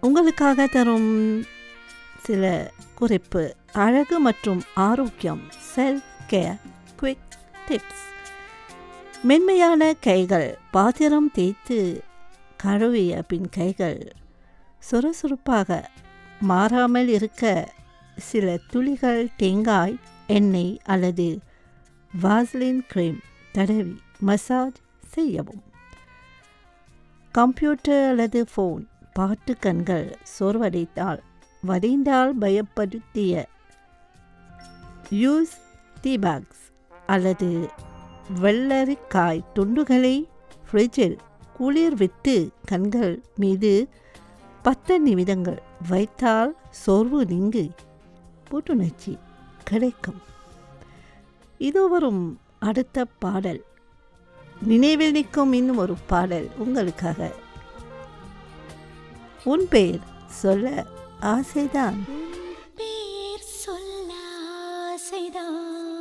உங்களுக்காக தரும் சில குறிப்பு அழகு மற்றும் ஆரோக்கியம் செல்ஃப் கேர் குவிக் டிப்ஸ் மென்மையான கைகள் பாத்திரம் தேய்த்து கழுவிய பின் கைகள் சுறுசுறுப்பாக மாறாமல் இருக்க சில துளிகள் தேங்காய் எண்ணெய் அல்லது வாஸ்லின் கிரீம் தடவி மசாஜ் செய்யவும் கம்ப்யூட்டர் அல்லது ஃபோன் பாட்டு கண்கள் சோர்வடைத்தால் வடிந்தால் பயப்படுத்திய யூஸ் டீ பேக்ஸ் அல்லது வெள்ளரிக்காய் துண்டுகளை ஃப்ரிட்ஜில் குளிர் விட்டு கண்கள் மீது பத்து நிமிடங்கள் வைத்தால் சோர்வு நீங்கி புத்துணர்ச்சி கிடைக்கும் இது வரும் அடுத்த பாடல் நினைவில் நிற்கும் இன்னும் ஒரு பாடல் உங்களுக்காக உன் பெயர் சொல்ல ஆசைதான் பேர் சொல்ல ஆசைதான்